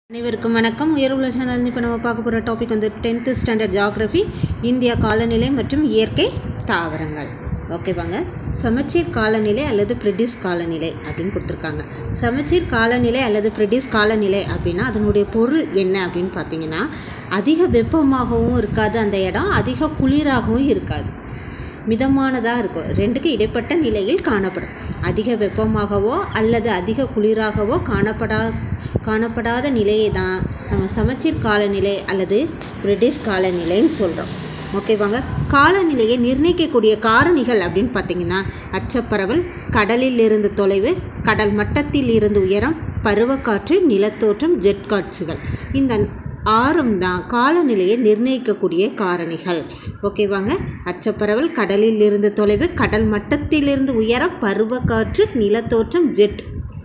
அனைவருக்கும் வணக்கம் உயர்வுள்ள சேனல் இப்போ நம்ம பார்க்க போகிற டாபிக் வந்து டென்த்து ஸ்டாண்டர்ட் ஜியாகிரஃபி இந்தியா காலநிலை மற்றும் இயற்கை தாவரங்கள் ஓகேவாங்க சமச்சீர் காலநிலை அல்லது பிரிட்டிஷ் காலநிலை அப்படின்னு கொடுத்துருக்காங்க சமச்சீர் காலநிலை அல்லது பிரிட்டிஷ் காலநிலை அப்படின்னா அதனுடைய பொருள் என்ன அப்படின்னு பார்த்தீங்கன்னா அதிக வெப்பமாகவும் இருக்காது அந்த இடம் அதிக குளிராகவும் இருக்காது மிதமானதாக இருக்கும் ரெண்டுக்கு இடைப்பட்ட நிலையில் காணப்படும் அதிக வெப்பமாகவோ அல்லது அதிக குளிராகவோ காணப்படா காணப்படாத நிலையை தான் நம்ம சமச்சீர் காலநிலை அல்லது பிரிட்டிஷ் காலநிலைன்னு சொல்கிறோம் ஓகேவாங்க காலநிலையை நிர்ணயிக்கக்கூடிய காரணிகள் அப்படின்னு பார்த்தீங்கன்னா அச்சப்பரவல் கடலில் இருந்து தொலைவு கடல் மட்டத்தில் இருந்து உயரம் பருவக்காற்று நிலத்தோற்றம் ஜெட் காட்சிகள் இந்த ஆறும் தான் காலநிலையை நிர்ணயிக்கக்கூடிய காரணிகள் ஓகேவாங்க அச்சப்பரவல் கடலில் இருந்து தொலைவு கடல் மட்டத்திலிருந்து உயரம் பருவக்காற்று நிலத்தோற்றம் ஜெட்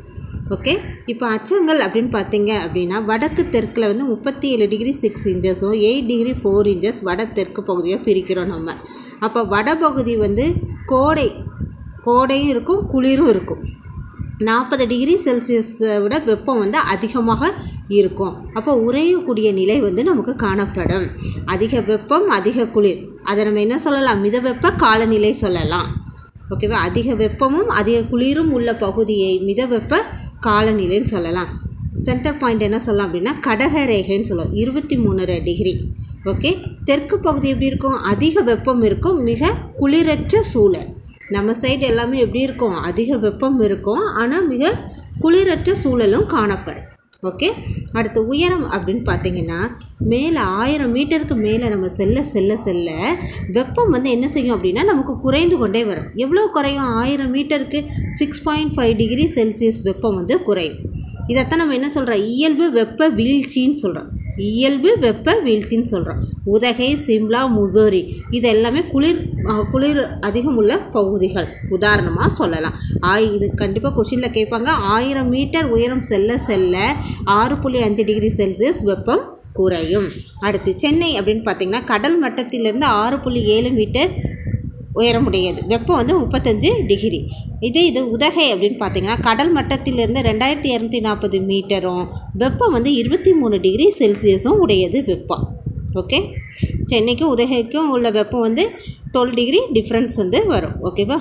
ஓகே இப்போ அச்சங்கள் அப்படின்னு பார்த்தீங்க அப்படின்னா வடக்கு தெற்கில் வந்து முப்பத்தி ஏழு டிகிரி சிக்ஸ் இன்ச்சஸும் எயிட் டிகிரி ஃபோர் இன்ச்சஸ் வட தெற்கு பகுதியாக பிரிக்கிறோம் நம்ம அப்போ வடபகுதி வந்து கோடை கோடையும் இருக்கும் குளிரும் இருக்கும் நாற்பது டிகிரி செல்சியஸை விட வெப்பம் வந்து அதிகமாக இருக்கும் அப்போ உறையக்கூடிய நிலை வந்து நமக்கு காணப்படும் அதிக வெப்பம் அதிக குளிர் அதை நம்ம என்ன சொல்லலாம் மித வெப்ப காலநிலை சொல்லலாம் ஓகேவா அதிக வெப்பமும் அதிக குளிரும் உள்ள பகுதியை மித வெப்ப காலநிலைன்னு சொல்லலாம் சென்டர் பாயிண்ட் என்ன சொல்லலாம் அப்படின்னா கடக ரேகைன்னு சொல்லுவோம் இருபத்தி மூணரை டிகிரி ஓகே தெற்கு பகுதி எப்படி இருக்கும் அதிக வெப்பம் இருக்கும் மிக குளிரற்ற சூழல் நம்ம சைடு எல்லாமே எப்படி இருக்கும் அதிக வெப்பம் இருக்கும் ஆனால் மிக குளிரற்ற சூழலும் காணப்படும் ஓகே அடுத்து உயரம் அப்படின்னு பார்த்தீங்கன்னா மேலே ஆயிரம் மீட்டருக்கு மேலே நம்ம செல்ல செல்ல செல்ல வெப்பம் வந்து என்ன செய்யும் அப்படின்னா நமக்கு குறைந்து கொண்டே வரும் எவ்வளோ குறையும் ஆயிரம் மீட்டருக்கு six point five degree Celsius வெப்பம் வந்து குறையும் இதைத்தான் நம்ம என்ன சொல்கிறோம் இயல்பு வெப்ப வீழ்ச்சின்னு சொல்கிறோம் இயல்பு வெப்ப வீழ்ச்சின்னு சொல்கிறோம் உதகை சிம்லா முசோரி இது எல்லாமே குளிர் அஹ், குளிர் அதிகம் உள்ள பகுதிகள் உதாரணமாக சொல்லலாம் ஆய் இது கண்டிப்பாக கொஷினில் கேட்பாங்க ஆயிரம் மீட்டர் உயரம் செல்ல செல்ல ஆறு புள்ளி அஞ்சு டிகிரி செல்சியஸ் வெப்பம் குறையும் அடுத்து சென்னை அப்படின்னு பார்த்தீங்கன்னா கடல் மட்டத்திலிருந்து ஆறு புள்ளி ஏழு மீட்டர் உயரமுடையது வெப்பம் வந்து முப்பத்தஞ்சு டிகிரி இதே இது உதகை அப்படின்னு பார்த்தீங்கன்னா கடல் மட்டத்திலிருந்து ரெண்டாயிரத்தி இரநூத்தி நாற்பது மீட்டரும் வெப்பம் வந்து இருபத்தி மூணு டிகிரி செல்சியஸும் உடையது வெப்பம் ஓகே சென்னைக்கும் உதகைக்கும் உள்ள வெப்பம் வந்து டுவெல் டிகிரி டிஃப்ரென்ஸ் வந்து வரும் ஓகேவா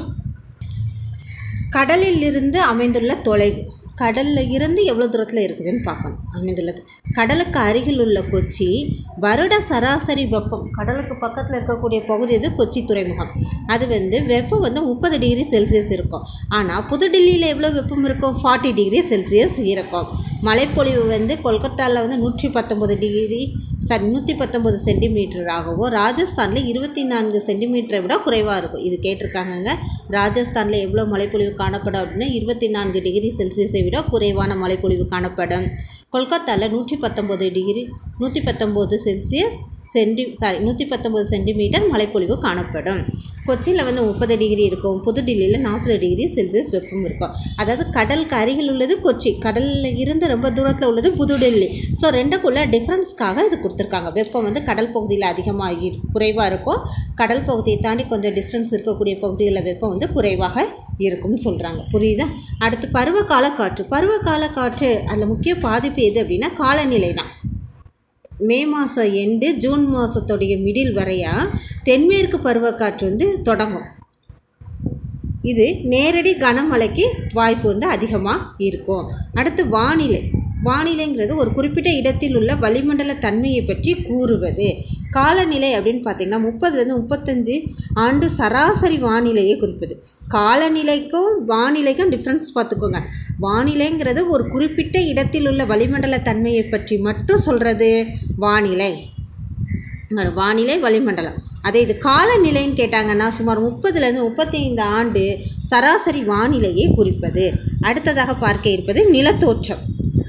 கடலில் இருந்து அமைந்துள்ள தொலைவு கடலில் இருந்து எவ்வளோ தூரத்தில் இருக்குதுன்னு பார்க்கணும் அமைந்துள்ளது கடலுக்கு அருகில் உள்ள கொச்சி வருட சராசரி வெப்பம் கடலுக்கு பக்கத்தில் இருக்கக்கூடிய பகுதி இது கொச்சி துறைமுகம் அது வந்து வெப்பம் வந்து முப்பது டிகிரி செல்சியஸ் இருக்கும் ஆனால் புதுடில்லியில் எவ்வளோ வெப்பம் இருக்கும் ஃபார்ட்டி டிகிரி செல்சியஸ் இருக்கும் மழைப்பொழிவு வந்து கொல்கத்தாவில் வந்து நூற்றி பத்தொம்பது டிகிரி சாரி நூற்றி பத்தொம்பது சென்டிமீட்டராகவும் ராஜஸ்தானில் இருபத்தி நான்கு சென்டிமீட்டரை விட குறைவாக இருக்கும் இது கேட்டிருக்காங்கங்க ராஜஸ்தானில் எவ்வளோ மழைப்பொழிவு காணப்படும் அப்படின்னா இருபத்தி நான்கு டிகிரி செல்சியஸை விட குறைவான மழைப்பொழிவு காணப்படும் கொல்கத்தாவில் நூற்றி பத்தொம்பது டிகிரி நூற்றி பத்தொம்போது செல்சியஸ் சென்டி சாரி நூற்றி பத்தொம்போது சென்டிமீட்டர் மழைப்பொழிவு காணப்படும் கொச்சியில் வந்து முப்பது டிகிரி இருக்கும் புதுடில்லியில் நாற்பது டிகிரி செல்சியஸ் வெப்பம் இருக்கும் அதாவது கடலுக்கு அருகில் உள்ளது கொச்சி கடலில் இருந்து ரொம்ப தூரத்தில் உள்ளது புதுடெல்லி ஸோ ரெண்டுக்குள்ள டிஃப்ரென்ஸ்க்காக இது கொடுத்துருக்காங்க வெப்பம் வந்து கடல் பகுதியில் அதிகமாக குறைவாக இருக்கும் கடல் பகுதியை தாண்டி கொஞ்சம் டிஸ்டன்ஸ் இருக்கக்கூடிய பகுதிகளில் வெப்பம் வந்து குறைவாக இருக்கும்னு சொல்கிறாங்க புரியுதா அடுத்து பருவகால காற்று பருவகால காற்று அதில் முக்கிய பாதிப்பு எது அப்படின்னா காலநிலை தான் மே மாதம் எண்டு ஜூன் மாதத்துடைய மிடில் வரையா தென்மேற்கு பருவக்காற்று வந்து தொடங்கும் இது நேரடி கனமழைக்கு வாய்ப்பு வந்து அதிகமாக இருக்கும் அடுத்து வானிலை வானிலைங்கிறது ஒரு குறிப்பிட்ட இடத்தில் உள்ள வளிமண்டல தன்மையை பற்றி கூறுவது காலநிலை அப்படின்னு பார்த்தீங்கன்னா முப்பதுலேருந்து முப்பத்தஞ்சு ஆண்டு சராசரி வானிலையை குறிப்பது காலநிலைக்கும் வானிலைக்கும் டிஃப்ரென்ஸ் பார்த்துக்கோங்க வானிலைங்கிறது ஒரு குறிப்பிட்ட இடத்தில் உள்ள வளிமண்டல தன்மையை பற்றி மட்டும் சொல்கிறது வானிலை ஒரு வானிலை வளிமண்டலம் அதே இது காலநிலைன்னு கேட்டாங்கன்னா சுமார் முப்பதுலேருந்து முப்பத்தி ஐந்து ஆண்டு சராசரி வானிலையை குறிப்பது அடுத்ததாக பார்க்க இருப்பது நிலத்தோற்றம்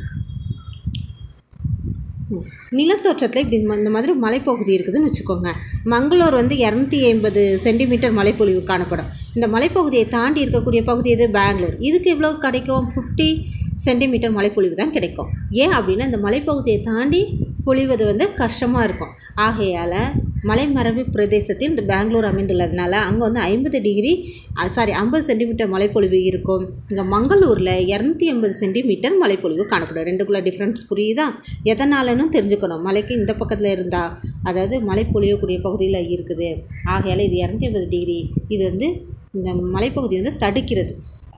ம். நிலத்தோற்றத்தில் இப்படி ம- இந்த மாதிரி மலைப்பகுதி இருக்குதுன்னு வச்சுக்கோங்க மங்களூர் வந்து இரநூத்தி எண்பது சென்டிமீட்டர் மழைப்பொழிவு காணப்படும் இந்த மலைப்பகுதியை தாண்டி இருக்கக்கூடிய பகுதி எது பெங்களூர் இதுக்கு எவ்வளோ கிடைக்கும் ஃபிஃப்டி சென்டிமீட்டர் மழைப்பொழிவு தான் கிடைக்கும் ஏன் அப்படின்னா இந்த மலைப்பகுதியை தாண்டி பொழிவது வந்து கஷ்டமாக இருக்கும் ஆகையால் மலைமறைவு பிரதேசத்தில் இந்த பெங்களூர் அமைந்துள்ளதுனால அங்கே வந்து ஐம்பது டிகிரி சாரி ஐம்பது சென்டிமீட்டர் மழைப்பொழிவு இருக்கும் இங்கே மங்களூரில் இரநூத்தி ஐம்பது சென்டிமீட்டர் மழைப்பொழிவு காணப்படும் ரெண்டுக்குள்ள டிஃப்ரென்ஸ் புரியுதா எதனாலன்னு தெரிஞ்சுக்கணும் மலைக்கு இந்த பக்கத்தில் இருந்தால் அதாவது மழை பொழியக்கூடிய பகுதியில் இருக்குது ஆகையால் இது இரநூத்தி ஐம்பது டிகிரி இது வந்து இந்த மலைப்பகுதி வந்து தடுக்கிறது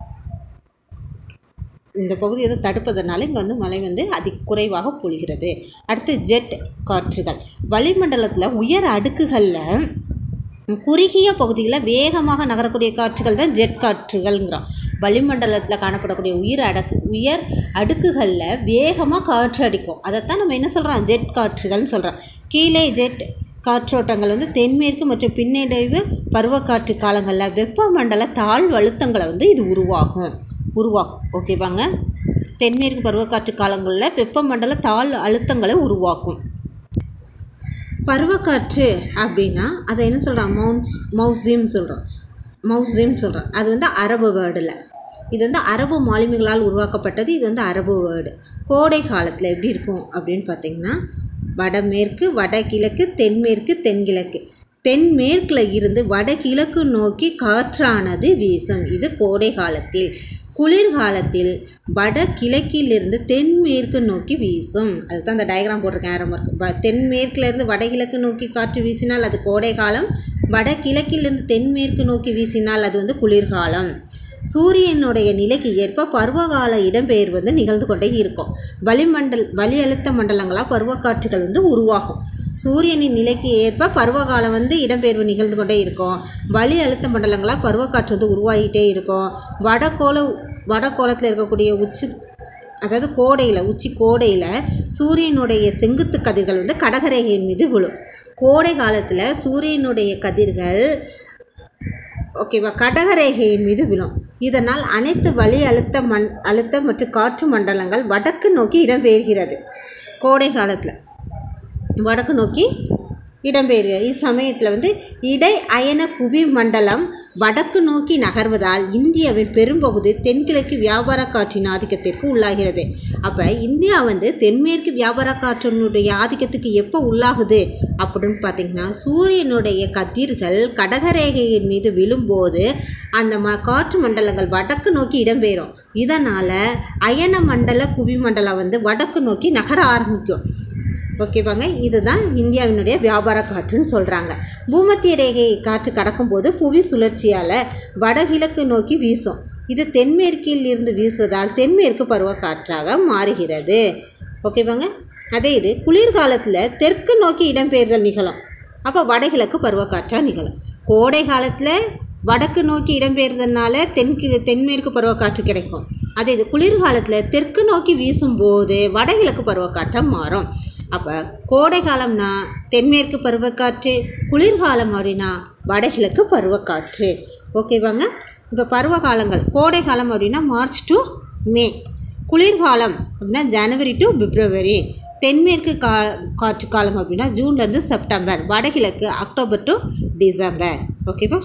இந்த பகுதி வந்து தடுப்பதனால இங்கே வந்து மழை வந்து அதி குறைவாக பொழிகிறது அடுத்து ஜெட் காற்றுகள் வளிமண்டலத்தில் உயர் அடுக்குகளில் குறுகிய பகுதிகளில் வேகமாக நகரக்கூடிய காற்றுகள் தான் ஜெட் காற்றுகள்ங்கிறோம் வளிமண்டலத்தில் காணப்படக்கூடிய உயிர் அடக்கு உயர் அடுக்குகளில் வேகமாக காற்று அடிக்கும் அதைத்தான் நம்ம என்ன சொல்கிறோம் ஜெட் காற்றுகள்னு சொல்கிறோம் கீழே ஜெட் காற்றோட்டங்கள் வந்து தென்மேற்கு மற்றும் பின்னடைவு பருவக்காற்று காலங்களில் வெப்பமண்டல தாழ்வு அழுத்தங்களை வந்து இது உருவாகும் உருவாக்கும் ஓகேவாங்க தென்மேற்கு பருவக்காற்று காலங்களில் வெப்பமண்டல தாழ் அழுத்தங்களை உருவாக்கும் பருவக்காற்று அப்படின்னா அதை என்ன சொல்கிறான் மவுன்ஸ் மவுசிம் சொல்கிறோம் மவுசிம் சொல்கிறோம் அது வந்து அரபு வேர்டில் இது வந்து அரபு மாலுமிகளால் உருவாக்கப்பட்டது இது வந்து அரபு வேர்டு கோடை காலத்தில் எப்படி இருக்கும் அப்படின்னு பார்த்தீங்கன்னா வடமேற்கு வடகிழக்கு தென்மேற்கு தென்கிழக்கு தென்மேற்கில் இருந்து வடகிழக்கு நோக்கி காற்றானது வீசும் இது கோடை காலத்தில் குளிர்காலத்தில் வடகிழக்கிலிருந்து தென்மேற்கு நோக்கி வீசும் அதுதான் அந்த டயக்ராம் போட்டிருக்கேன் ஆரம்பம் இருக்கு வ தென்மேற்கிலிருந்து வடகிழக்கு நோக்கி காற்று வீசினால் அது கோடை காலம் வடகிழக்கிலிருந்து தென்மேற்கு நோக்கி வீசினால் அது வந்து குளிர்காலம் சூரியனுடைய நிலைக்கு ஏற்ப பருவகால இடம்பெயர் வந்து நிகழ்ந்து கொண்டே இருக்கும் வளிமண்டல் வலி அழுத்த மண்டலங்களாக பருவக்காற்றுகள் வந்து உருவாகும் சூரியனின் நிலைக்கு ஏற்ப பருவகாலம் வந்து இடம்பெயர்வு நிகழ்ந்து கொண்டே இருக்கும் வலி அழுத்த மண்டலங்களால் பருவக்காற்று வந்து உருவாகிட்டே இருக்கும் வடகோள வடகோளத்தில் இருக்கக்கூடிய உச்சி அதாவது கோடையில் உச்சி கோடையில் சூரியனுடைய செங்குத்து கதிர்கள் வந்து கடகரேகையின் மீது விழும் கோடை காலத்தில் சூரியனுடைய கதிர்கள் ஓகேவா கடகரேகையின் மீது விழும் இதனால் அனைத்து வலி அழுத்த மண் அழுத்தம் மற்றும் காற்று மண்டலங்கள் வடக்கு நோக்கி இடம்பெயர்கிறது கோடை காலத்தில் வடக்கு நோக்கி இடம்பெயர்கிறது இச்சமயத்தில் வந்து இடை அயன புவி மண்டலம் வடக்கு நோக்கி நகர்வதால் இந்தியாவின் பெரும்பகுதி தென்கிழக்கு வியாபார காற்றின் ஆதிக்கத்திற்கு உள்ளாகிறது அப்போ இந்தியா வந்து தென்மேற்கு வியாபார காற்றினுடைய ஆதிக்கத்துக்கு எப்போ உள்ளாகுது அப்படின்னு பார்த்தீங்கன்னா சூரியனுடைய கதிர்கள் கடகரேகையின் மீது விழும்போது அந்த ம காற்று மண்டலங்கள் வடக்கு நோக்கி இடம்பெயரும் இதனால் அயன மண்டல குவி மண்டலம் வந்து வடக்கு நோக்கி நகர ஆரம்பிக்கும் ஓகேவாங்க இதுதான் இந்தியாவினுடைய வியாபார காற்றுன்னு சொல்கிறாங்க பூமத்திய ரேகை காற்று கடக்கும்போது புவி சுழற்சியால் வடகிழக்கு நோக்கி வீசும் இது தென்மேற்கில் இருந்து வீசுவதால் தென்மேற்கு பருவக்காற்றாக மாறுகிறது ஓகேவாங்க அதே இது குளிர்காலத்தில் தெற்கு நோக்கி இடம்பெயர்தல் நிகழும் அப்போ வடகிழக்கு பருவக்காற்றாக நிகழும் கோடை காலத்தில் வடக்கு நோக்கி இடம்பெயர்றதுனால தென்கி தென்மேற்கு பருவக்காற்று கிடைக்கும் அதே இது குளிர்காலத்தில் தெற்கு நோக்கி வீசும்போது வடகிழக்கு பருவக்காற்றாக மாறும் அப்போ கோடை காலம்னா தென்மேற்கு பருவக்காற்று குளிர்காலம் அப்படின்னா வடகிழக்கு பருவக்காற்று ஓகேவாங்க இப்போ பருவ காலங்கள் கோடை காலம் அப்படின்னா மார்ச் டு மே குளிர்காலம் அப்படின்னா ஜனவரி டு பிப்ரவரி தென்மேற்கு கா காற்று காலம் அப்படின்னா ஜூன்லேருந்து செப்டம்பர் வடகிழக்கு அக்டோபர் டு டிசம்பர் ஓகேவா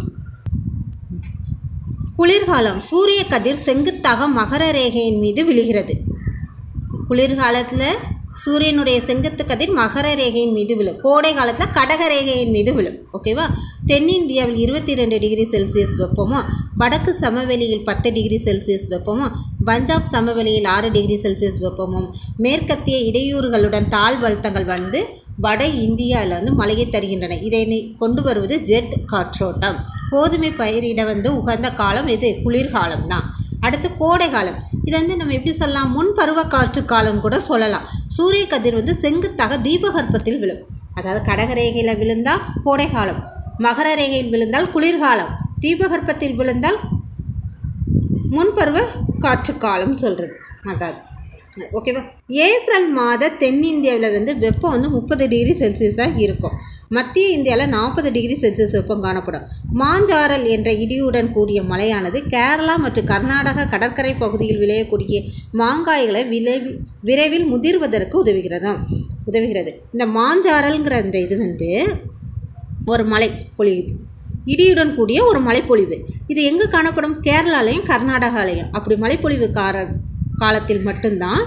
குளிர்காலம் சூரிய கதிர் செங்குத்தாக மகர ரேகையின் மீது விழுகிறது குளிர்காலத்தில் சூரியனுடைய செங்குத்து கதிர் மகர ரேகையின் மீது விழும் கோடை காலத்தில் கடக ரேகையின் மீது விழும் ஓகேவா தென்னிந்தியாவில் இருபத்தி ரெண்டு டிகிரி செல்சியஸ் வெப்பமும் வடக்கு சமவெளியில் பத்து டிகிரி செல்சியஸ் வெப்பமும் பஞ்சாப் சமவெளியில் ஆறு டிகிரி செல்சியஸ் வெப்பமும் மேற்கத்திய இடையூறுகளுடன் தாழ்வழுத்தங்கள் வந்து வட இந்தியாவில் வந்து மழையை தருகின்றன இதை நி- கொண்டு வருவது ஜெட் காற்றோட்டம் கோதுமை பயிரிட வந்து உகந்த காலம் இது குளிர்காலம் தான் அடுத்து கோடை காலம் இதை வந்து நம்ம எப்படி சொல்லலாம் முன் பருவ காற்று காலம் கூட சொல்லலாம் சூரிய கதிர் வந்து செங்குத்தாக தீபகற்பத்தில் விழும் அதாவது கடகரேகையில் விழுந்தால் கோடை காலம் மகர ரேகையில் விழுந்தால் குளிர்காலம் தீபகற்பத்தில் விழுந்தால் முன்பருவ காற்று காலம் சொல்கிறது அதாவது ஓகேவா ஏப்ரல் மாத தென்னிந்தியாவில் வந்து வெப்பம் வந்து முப்பது டிகிரி செல்சியஸாக இருக்கும் மத்திய இந்தியாவில் நாற்பது டிகிரி செல்சியஸ் வெப்பம் காணப்படும் மாஞ்சாரல் என்ற இடியுடன் கூடிய மழையானது கேரளா மற்றும் கர்நாடக கடற்கரை பகுதியில் விளையக்கூடிய மாங்காய்களை விளைவி விரைவில் முதிர்வதற்கு உதவுகிறது உதவுகிறது இந்த மாஞ்சாரல்ங்கிற இந்த இது வந்து ஒரு மலை பொழிவு இடியுடன் கூடிய ஒரு மழைப்பொழிவு இது எங்கே காணப்படும் கேரளாலையும் கர்நாடகாலையும் அப்படி மழைப்பொழிவு கார காலத்தில் மட்டும்தான்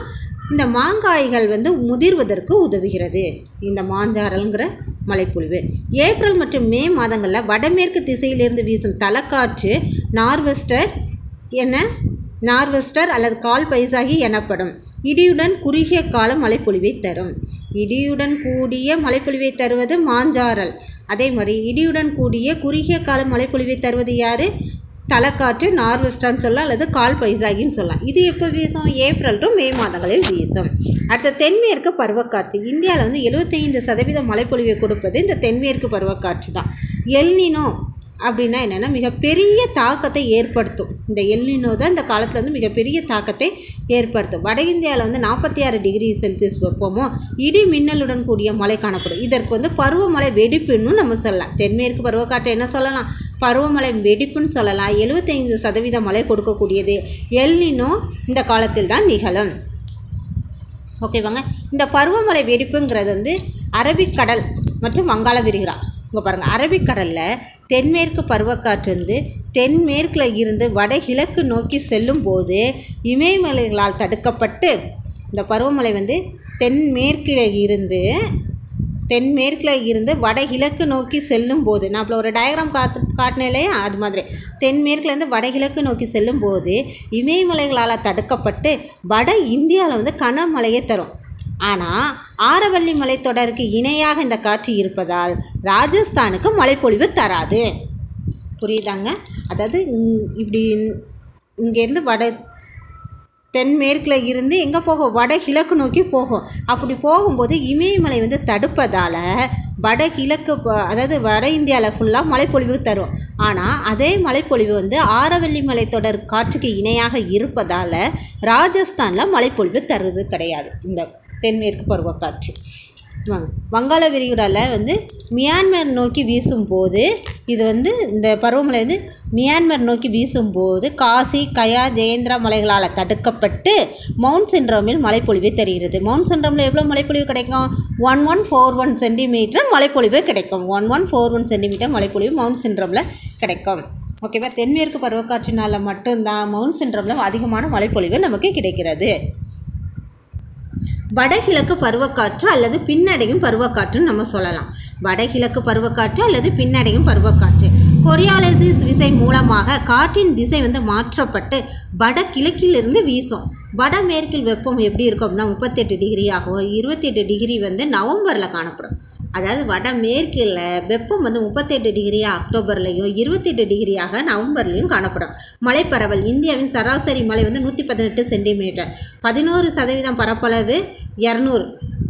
இந்த மாங்காய்கள் வந்து முதிர்வதற்கு உதவுகிறது இந்த மாஞ்சாரல்ங்கிற மழைப்பொழிவு ஏப்ரல் மற்றும் மே மாதங்களில் வடமேற்கு திசையிலிருந்து வீசும் தலக்காற்று நார்வெஸ்டர் என நார்வெஸ்டர் அல்லது கால் பைசாகி எனப்படும் இடியுடன் குறுகிய கால மழைப்பொழிவை தரும் இடியுடன் கூடிய மழைப்பொழிவை தருவது மாஞ்சாரல் அதே மாதிரி இடியுடன் கூடிய குறுகிய கால மழைப்பொழிவை தருவது யார் தலைக்காற்று நார்வெஸ்டான்னு சொல்லலாம் அல்லது கால் பைசாகின்னு சொல்லலாம் இது எப்போ வீசும் ஏப்ரல் டு மே மாதங்களில் வீசும் அடுத்த தென்மேற்கு பருவக்காற்று இந்தியாவில் வந்து எழுபத்தைந்து சதவீத மழைப்பொழிவை கொடுப்பது இந்த தென்மேற்கு பருவக்காற்று தான் எல்னினோ அப்படின்னா என்னென்னா மிகப்பெரிய தாக்கத்தை ஏற்படுத்தும் இந்த எல்னினோ தான் இந்த காலத்தில் வந்து மிகப்பெரிய தாக்கத்தை ஏற்படுத்தும் வட இந்தியாவில் வந்து நாற்பத்தி ஆறு டிகிரி செல்சியஸ் வெப்பமோ இடி மின்னலுடன் கூடிய மழை காணப்படும் இதற்கு வந்து பருவமழை வெடிப்புன்னு நம்ம சொல்லலாம் தென்மேற்கு பருவக்காற்றை என்ன சொல்லலாம் பருவமழை வெடிப்புன்னு சொல்லலாம் எழுபத்தைந்து சதவீத மழை கொடுக்கக்கூடியது எல்னினோ இந்த காலத்தில் தான் நிகழும் ஓகேவாங்க இந்த பருவமழை வெடிப்புங்கிறது வந்து அரபிக்கடல் மற்றும் வங்காள விரிகுடா இங்கே பாருங்கள் அரபிக்கடலில் தென்மேற்கு பருவக்காற்று வந்து தென்மேற்கில் இருந்து வடகிழக்கு நோக்கி செல்லும்போது இமயமலைகளால் தடுக்கப்பட்டு இந்த பருவமழை வந்து தென்மேற்கில் இருந்து தென்மேற்கில் இருந்து வடகிழக்கு நோக்கி செல்லும் போது நான் இப்போ ஒரு டயக்ராம் காத்து காட்டினேன் இல்லையா அது மாதிரி தென்மேற்குலேருந்து வடகிழக்கு நோக்கி செல்லும் போது இமயமலைகளால் தடுக்கப்பட்டு வட இந்தியாவில் வந்து கனமழையை தரும் ஆனால் ஆரவல்லி மலைத்தொடருக்கு இணையாக இந்த காற்று இருப்பதால் ராஜஸ்தானுக்கு மழைப்பொழிவு தராது புரியுதாங்க அதாவது இங்- இப்படி இங்கேருந்து வட தென்மேற்கில் இருந்து எங்கே போகும் வடகிழக்கு நோக்கி போகும் அப்படி போகும்போது இமயமலை வந்து தடுப்பதால் வடகிழக்கு ப- அதாவது வட இந்தியாவில் ஃபுல்லாக மழைப்பொழிவு தரும் ஆனால் அதே மழைப்பொழிவு வந்து ஆரவல்லி மலைத்தொடர் காற்றுக்கு இணையாக இருப்பதால் ராஜஸ்தானில் மழைப்பொழிவு தருவது கிடையாது இந்த தென்மேற்கு பருவக்காற்று வாங்க வங்காள விரிகுடாவில் வந்து மியான்மர் நோக்கி வீசும்போது இது வந்து இந்த பருவமழை வந்து மியான்மர் நோக்கி வீசும்போது காசி கயா ஜெயந்திரா மலைகளால் தடுக்கப்பட்டு மவுண்ட் சின்ட்ரோமில் மழைப்பொழிவு தருகிறது மவுண்ட் சின்ட்ரோமில் எவ்வளோ மழைப்பொழிவு கிடைக்கும் one one four one centimeter மழைப்பொழிவு கிடைக்கும் one one four one centimeter மழைப்பொழிவு மவுண்ட் சின்ட்ரோமில் கிடைக்கும் ஓகேவா தென்மேற்கு பருவக்காற்றினால் மட்டும்தான் மவுண்ட் சின்ட்ரோமில் அதிகமான மழைப்பொழிவு நமக்கு கிடைக்கிறது வடகிழக்கு பருவக்காற்று அல்லது பின்னடையும் பருவக்காற்றுன்னு நம்ம சொல்லலாம் வடகிழக்கு பருவக்காற்று அல்லது பின்னடையும் பருவக்காற்று கொரியாலிசிஸ் விசை மூலமாக காற்றின் திசை வந்து மாற்றப்பட்டு வடகிழக்கிலிருந்து வீசும் வடமேற்கில் வெப்பம் எப்படி இருக்கும் அப்படின்னா முப்பத்தெட்டு டிகிரி ஆகும் இருபத்தெட்டு டிகிரி வந்து நவம்பரில் காணப்படும் அதாவது வடமேற்கில் வெப்பம் வந்து முப்பத்தெட்டு டிகிரியாக அக்டோபர்லேயும் இருபத்தெட்டு டிகிரியாக நவம்பர்லேயும் காணப்படும் மழைப்பரவல் இந்தியாவின் சராசரி மழை வந்து நூற்றி பதினெட்டு சென்டிமீட்டர் பதினோரு சதவீதம் பரப்பளவு இரநூறு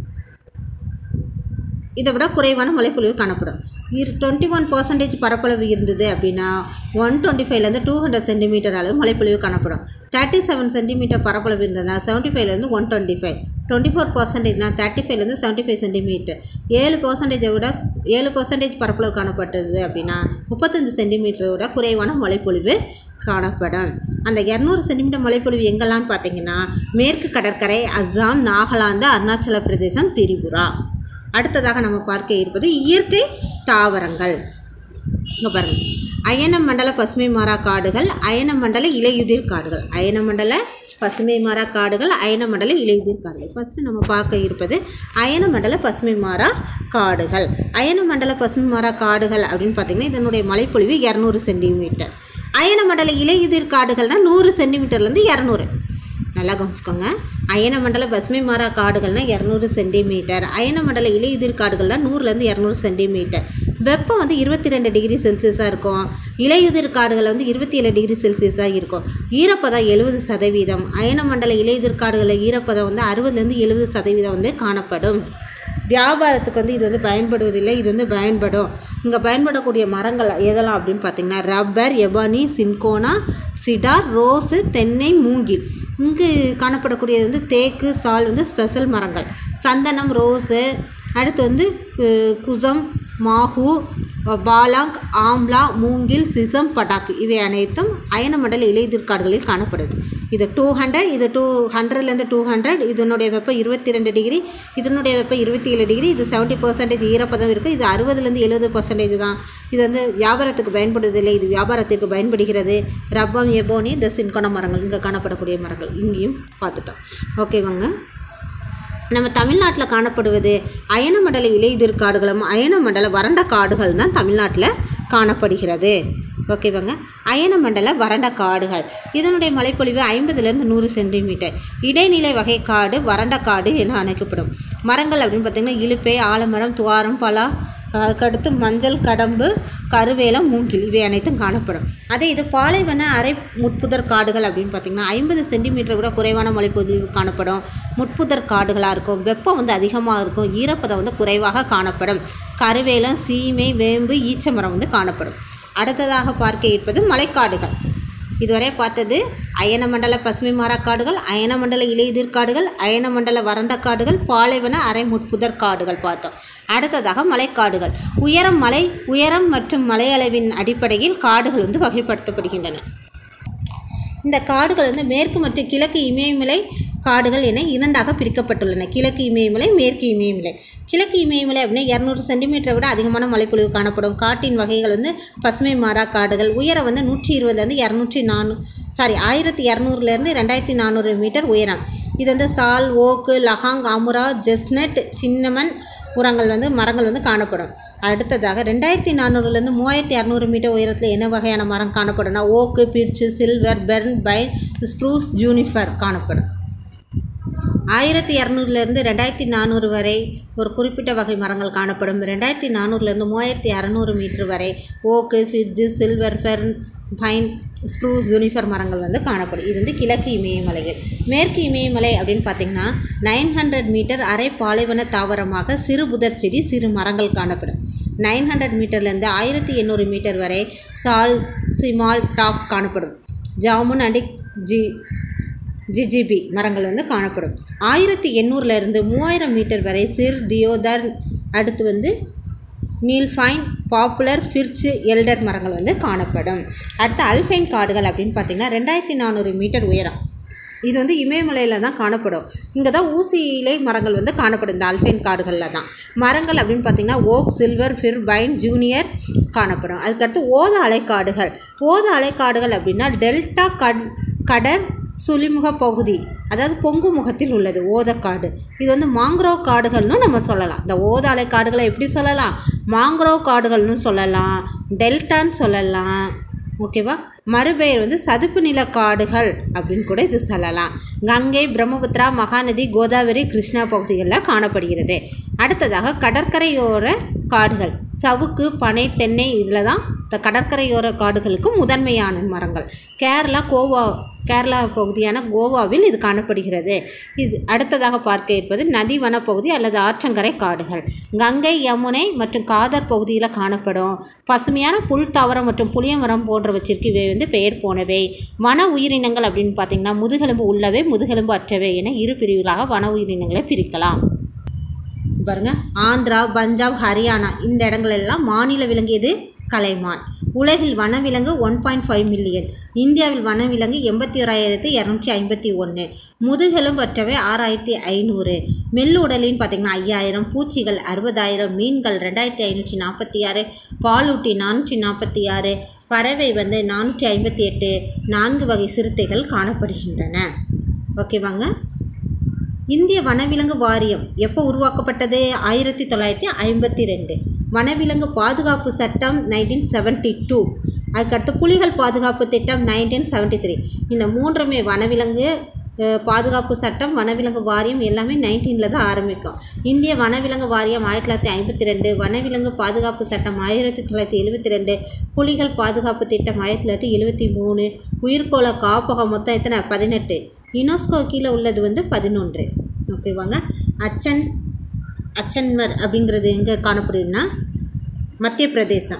இதை விட குறைவான மழைப்பொழிவு காணப்படும் இரு டுவெண்ட்டி ஒன் பர்சன்டேஜ் பரப்பளவு இருந்தது அப்படின்னா ஒன் டுவெண்ட்டி ஃபைவ்லேருந்து டூ ஹண்ட்ரட் சென்டிமீட்டர் அளவு மழைப்பொழிவு காணப்படும் தேர்ட்டி செவன் சென்டிமீட்டர் பரப்பளவு இருந்ததுன்னா செவன்ட்டி ஃபைவ்லேருந்து one twenty five twenty four பர்சன்டேஜ்னா தேர்ட்டி ஃபைவ்லேருந்து செவன்ட்டி ஃபைவ் சென்டிமீட்டர் ஏழு பர்சன்டேஜை விட ஏழு பர்சன்டேஜ் பரப்பளவு காணப்பட்டது அப்படின்னா முப்பத்தஞ்சு சென்டிமீட்டரை விட குறைவான மழைப்பொழிவு காணப்படும் அந்த இரநூறு சென்டிமீட்டர் மழைப்பொழிவு எங்கெல்லாம் பார்த்தீங்கன்னா மேற்கு கடற்கரை அஸ்ஸாம் நாகாலாந்து அருணாச்சல பிரதேசம் திரிபுரா அடுத்ததாக நம்ம பார்க்க இருப்பது இயற்கை தாவரங்கள் இங்கே பாருங்கள் அயன மண்டல பசுமை மாறா காடுகள் அயன மண்டல இலையுதிர் காடுகள் அயன மண்டல பசுமை மாறா காடுகள் அயன மண்டல இலையுதிர் காடுகள் ஃபஸ்ட்டு நம்ம பார்க்க இருப்பது அயன மண்டல பசுமை மாறா காடுகள் அயன மண்டல பசுமை மாறா காடுகள் அப்படின்னு பார்த்தீங்கன்னா இதனுடைய மழைப்பொழிவு இரநூறு சென்டிமீட்டர் அயன மண்டல இலையுதிர் காடுகள்னால் நூறு சென்டிமீட்டர்லேருந்து இரநூறு நல்லா கவனிச்சுக்கோங்க அயன மண்டல பசுமை மாறா காடுகள்னால் இரநூறு சென்டிமீட்டர் அயன மண்டல இலையுதிர் காடுகள்லாம் நூறுலேருந்து இரநூறு சென்டிமீட்டர் வெப்பம் வந்து இருபத்தி ரெண்டு டிகிரி செல்சியஸாக இருக்கும் இலையுதிர் காடுகள் வந்து இருபத்தி ஏழு டிகிரி செல்சியஸாக இருக்கும் ஈரப்பதம் எழுபது சதவீதம் அயன மண்டல இலையுதிர் காடுகளில் ஈரப்பதம் வந்து அறுபதுலேருந்து எழுபது சதவீதம் வந்து காணப்படும் வியாபாரத்துக்கு வந்து இது வந்து பயன்படுவதில்லை இது வந்து பயன்படும் இங்கே பயன்படக்கூடிய மரங்கள் எதெல்லாம் அப்படின்னு பார்த்தீங்கன்னா rubber ebony cinchona cedar rose தென்னை மூங்கில் இங்கு காணப்படக்கூடியது வந்து தேக்கு சால் வந்து ஸ்பெஷல் மரங்கள் சந்தனம் ரோஸு அடுத்து வந்து அஹ், குசம் மாஹூ பாலாங் ஆம்லா மூங்கில் சிசம் பட்டாக்கு இவை அனைத்தும் அயன மண்டல இலையுதிர் காடுகளில் காணப்படுது இது டூ ஹண்ட்ரட் இது டூ ஹண்ட்ரட்லேருந்து டூ ஹண்ட்ரட் இதனுடைய வெப்பம் இருபத்தி ரெண்டு டிகிரி இதனுடைய வெப்பம் இருபத்தி ஏழு டிகிரி இது செவன்ட்டி பர்சன்டேஜ் ஈரப்பதம் இருக்குது இது அறுபதுலேருந்து எழுபது பர்சன்டேஜ் தான் இது வந்து வியாபாரத்துக்கு பயன்படுவதில்லை இது வியாபாரத்திற்கு பயன்படுகிறது ரப்பம் எபோனி இந்த சின்கோன மரங்கள் இங்கே காணப்படக்கூடிய மரங்கள் இங்கேயும் பார்த்துட்டோம் ஓகேவாங்க நம்ம தமிழ்நாட்டில் காணப்படுவது அயனமண்டல இலையுதிர் காடுகளும் அயனமண்டல வறண்ட காடுகள் தான் தமிழ்நாட்டில் காணப்படுகிறது ஓகேவாங்க அயனமண்டல வறண்ட காடுகள் இதனுடைய மழைப்பொழிவு ஐம்பதுலேருந்து நூறு சென்டிமீட்டர் இடைநிலை வகை காடு வறண்ட காடு என அழைக்கப்படும் மரங்கள் அப்படின்னு பார்த்திங்கன்னா இலுப்பை ஆலமரம் துவாரம் பலா அதுக்கடுத்து மஞ்சள் கடம்பு கருவேலம் மூங்கில் இவை அனைத்தும் காணப்படும் அதே இது பாலைவன அரை முட்புதர் காடுகள் அப்படின்னு பார்த்திங்கன்னா ஐம்பது சென்டிமீட்டர் விட குறைவான மழைப்பொழிவு காணப்படும் முட்புதர் காடுகளாக இருக்கும் வெப்பம் வந்து அதிகமாக இருக்கும் ஈரப்பதம் வந்து குறைவாக காணப்படும் கருவேலம் சீமை வேம்பு ஈச்சமரம் வந்து காணப்படும் அடுத்ததாக பார்க்க இருப்பது மலைக்காடுகள் இதுவரை பார்த்தது அயனமண்டல பசுமை மரக்காடுகள் அயனமண்டல இலையுதிர் காடுகள் அயனமண்டல வறண்ட காடுகள் பாலைவன அரை முட்புதர் காடுகள் பார்த்தோம் அடுத்ததாக மலைக்காடுகள் உயரம் மலை உயரம் மற்றும் மலை அளவின் அடிப்படையில் காடுகள் வந்து வகைப்படுத்தப்படுகின்றன இந்த காடுகள் வந்து மேற்கு மற்றும் கிழக்கு இமயமலை காடுகள் என இரண்டாக பிரிக்கப்பட்டுள்ளன கிழக்கு இமயமலை மேற்கு இமயமலை கிழக்கு இமயமலை அப்படின்னா இரநூறு சென்டிமீட்டரை விட அதிகமான மழைப்பொழிவு காணப்படும் காட்டின் வகைகள் வந்து பசுமை மாறா காடுகள் உயரம் வந்து நூற்றி இருபதுலேருந்து இரநூற்றி நானூ சாரி ஆயிரத்தி இரநூறுலேருந்து ரெண்டாயிரத்தி நானூறு மீட்டர் உயரம் இது வந்து சால் ஓக்கு லஹாங் அமுரா ஜெஸ்னட் சின்னமன் உரங்கள் வந்து மரங்கள் வந்து காணப்படும் அடுத்ததாக ரெண்டாயிரத்தி நானூறுலேருந்து மூவாயிரத்தி இரநூறு மீட்டர் உயரத்தில் என்ன வகையான மரம் காணப்படும்னா oak birch silver fern pine spruce juniper காணப்படும் ஆயிரத்தி இரநூறுலேருந்து ரெண்டாயிரத்தி நானூறு வரை ஒரு குறிப்பிட்ட வகை மரங்கள் காணப்படும் ரெண்டாயிரத்தி நானூறுலேருந்து மூவாயிரத்தி அறநூறு மீட்டர் வரை ஓக்கு ஃபிட்ஜு silver fern pine spruce juniper மரங்கள் வந்து காணப்படும் இது வந்து கிழக்கு இமயமலைகள் மேற்கு இமயமலை அப்படின்னு பார்த்திங்கன்னா நைன் ஹண்ட்ரட் மீட்டர் அரை பாலைவன தாவரமாக சிறு புதர் செடி சிறு மரங்கள் காணப்படும் நைன் ஹண்ட்ரட் மீட்டர்லேருந்து ஆயிரத்தி எண்ணூறு மீட்டர் வரை சால் சிமால் டாக் காணப்படும் ஜாமுன் அண்ட் ஜி ஜிஜிபி மரங்கள் வந்து காணப்படும் ஆயிரத்தி எண்ணூறுலேருந்து மூவாயிரம் மீட்டர் வரை சிர் தியோதர் அடுத்து வந்து நீல்ஃபைன் பாப்புலர் ஃபிர்ச்சு எல்டர் மரங்கள் வந்து காணப்படும் அடுத்து அல்ஃபைன் காடுகள் அப்படின்னு பார்த்திங்கன்னா ரெண்டாயிரத்தி நானூறு மீட்டர் உயரம் இது வந்து இமயமலையில் தான் காணப்படும் இங்கே தான் ஊசி இலை மரங்கள் வந்து காணப்படும் இந்த அல்ஃபைன் காடுகளில் தான் மரங்கள் அப்படின்னு பார்த்திங்கன்னா oak silver fir pine junior காணப்படும் அதுக்கடுத்து ஓத அலைக்காடுகள் ஓத அலைக்காடுகள் அப்படின்னா டெல்டா கட் கடர் சுழிமுக பகுதி அதாவது பொங்கு முகத்தில் உள்ளது ஓதக்காடு இது வந்து மாங்க்ரோவ் காடுகள்னு நம்ம சொல்லலாம் இந்த ஓத அலை காடுகளை எப்படி சொல்லலாம் மாங்க்ரோவ் காடுகள்னு சொல்லலாம் டெல்டான்னு சொல்லலாம் ஓகேவா மறுபெயர் வந்து சதுப்பு நில காடுகள் அப்படின்னு கூட இது சொல்லலாம் கங்கை பிரம்மபுத்திரா மகாநதி கோதாவரி கிருஷ்ணா பகுதிகளில் காணப்படுகிறது அடுத்ததாக கடற்கரையோர காடுகள் சவுக்கு பனை தென்னை இதில் தான் இந்த கடற்கரையோர காடுகளுக்கு முதன்மையான மரங்கள் கேரளா கோவா கேரளா பகுதியான கோவாவில் இது காணப்படுகிறது இது அடுத்ததாக பார்க்க இருப்பது நதி வனப்பகுதி அல்லது ஆற்றங்கரை காடுகள் கங்கை யமுனை மற்றும் காதர் பகுதியில் காணப்படும் பசுமையான புல் தாவரம் மற்றும் புளிய மரம் போன்றவற்றிற்கு இவை வந்து பெயர் போனவை வன உயிரினங்கள் அப்படின்னு பார்த்தீங்கன்னா முதுகெலும்பு உள்ளவை முதுகெலும்பு அற்றவை என இரு பிரிவுகளாக வன உயிரினங்களை பிரிக்கலாம் பாருங்க ஆந்திரா பஞ்சாப் ஹரியானா இந்த இடங்கள் எல்லாம் மாநில விலங்கு எது கலைமான் உலகில் வனவிலங்கு ஒன் பாயிண்ட் ஃபைவ் மில்லியன் இந்தியாவில் வனவிலங்கு எண்பத்தி ஓராயிரத்தி இரநூற்றி ஐம்பத்தி ஒன்று முதுகெலும் பற்றவை ஆறாயிரத்தி ஐநூறு மெல்லுடலின்னு பார்த்திங்கன்னா ஐயாயிரம் பூச்சிகள் அறுபதாயிரம் மீன்கள் ரெண்டாயிரத்தி ஐநூற்றி நாற்பத்தி ஆறு பாலூட்டி நானூற்றி நாற்பத்தி ஆறு பறவை வந்து நானூற்றி ஐம்பத்தி எட்டு நான்கு வகை சிறுத்தைகள் காணப்படுகின்றன ஓகேவாங்க இந்திய வனவிலங்கு வாரியம் எப்போ உருவாக்கப்பட்டது ஆயிரத்தி தொள்ளாயிரத்தி ஐம்பத்தி ரெண்டு வனவிலங்கு பாதுகாப்பு சட்டம் நைன்டீன் செவன்ட்டி டூ அதுக்கடுத்து புலிகள் பாதுகாப்பு திட்டம் நைன்டீன் செவன்ட்டி த்ரீ இந்த மூன்றுமே வனவிலங்கு அஹ், பாதுகாப்பு சட்டம் வனவிலங்கு வாரியம் எல்லாமே நைன்டீனில் தான் ஆரம்பிக்கும் இந்திய வனவிலங்கு வாரியம் ஆயிரத்தி தொள்ளாயிரத்தி ஐம்பத்தி ரெண்டு வனவிலங்கு பாதுகாப்பு சட்டம் ஆயிரத்தி தொள்ளாயிரத்தி எழுபத்தி ரெண்டு புலிகள் பாதுகாப்பு திட்டம் ஆயிரத்தி தொள்ளாயிரத்தி எழுபத்தி மூணு உயிர்கோள காப்பகம் மொத்தம் எத்தனை பதினெட்டு யுனெஸ்கோ கீழே உள்ளது வந்து பதினொன்று ஓகேவாங்க அச்சன் அச்சன்மர் அப்படிங்கிறது எங்கே காணப்படுதுன்னா மத்திய பிரதேசம்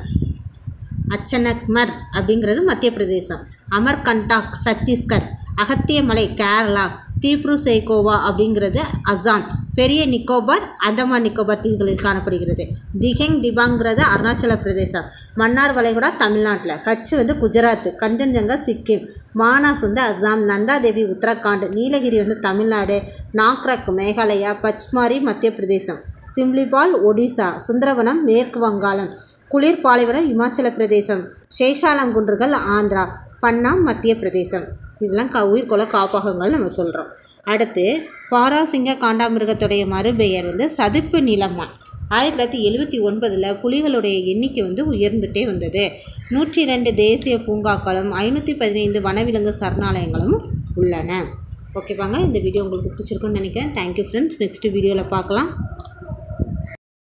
அச்சனக்மர் அப்படிங்கிறது மத்திய பிரதேசம் அமர்கண்டாக் சத்தீஸ்கர் அகத்தியமலை கேரளா தீப்ரு சேகோவா அப்படிங்கிறது அசாம் பெரிய நிக்கோபார் அந்தமான் நிக்கோபார் தீவுகளில் காணப்படுகிறது திகெங் திபாங்கிறது அருணாச்சல பிரதேசம் மன்னார் வளைகுடா தமிழ்நாட்டில் கட்ச் வந்து குஜராத் கஞ்சன்ஜங்கா சிக்கிம் மானாஸ் வந்து அஸ்ஸாம் நந்தாதேவி உத்தரகாண்ட் நீலகிரி வந்து தமிழ்நாடு நாக்ரக் மேகாலயா பச்மாரி மத்திய பிரதேசம் சிம்லிபால் ஒடிசா சுந்தரவனம் மேற்கு வங்காளம் குளிர் பாலைவனம் இமாச்சல பிரதேசம் சேஷாலம் குன்றுகள் ஆந்திரா பன்னா மத்திய பிரதேசம் இதெல்லாம் க உயிர்கோள காப்பகங்கள் நம்ம சொல்கிறோம் அடுத்து பாராசிங்க காண்டாமிருகத்துடைய மறுபெயர் வந்து சதுப்பு நிலமா ஆயிரத்தி தொள்ளாயிரத்தி எழுபத்தி ஒன்பதில் புலிகளுடைய எண்ணிக்கை வந்து உயர்ந்துட்டே வந்தது நூற்றி ரெண்டு தேசிய பூங்காக்களும் ஐநூற்றி பதினைந்து வனவிலங்கு சரணாலயங்களும் உள்ளன ஓகேவாங்க இந்த வீடியோ உங்களுக்கு பிடிச்சிருக்குன்னு நினைக்கிறேன் தேங்க்யூ ஃப்ரெண்ட்ஸ் நெக்ஸ்ட் வீடியோவில் பார்க்கலாம்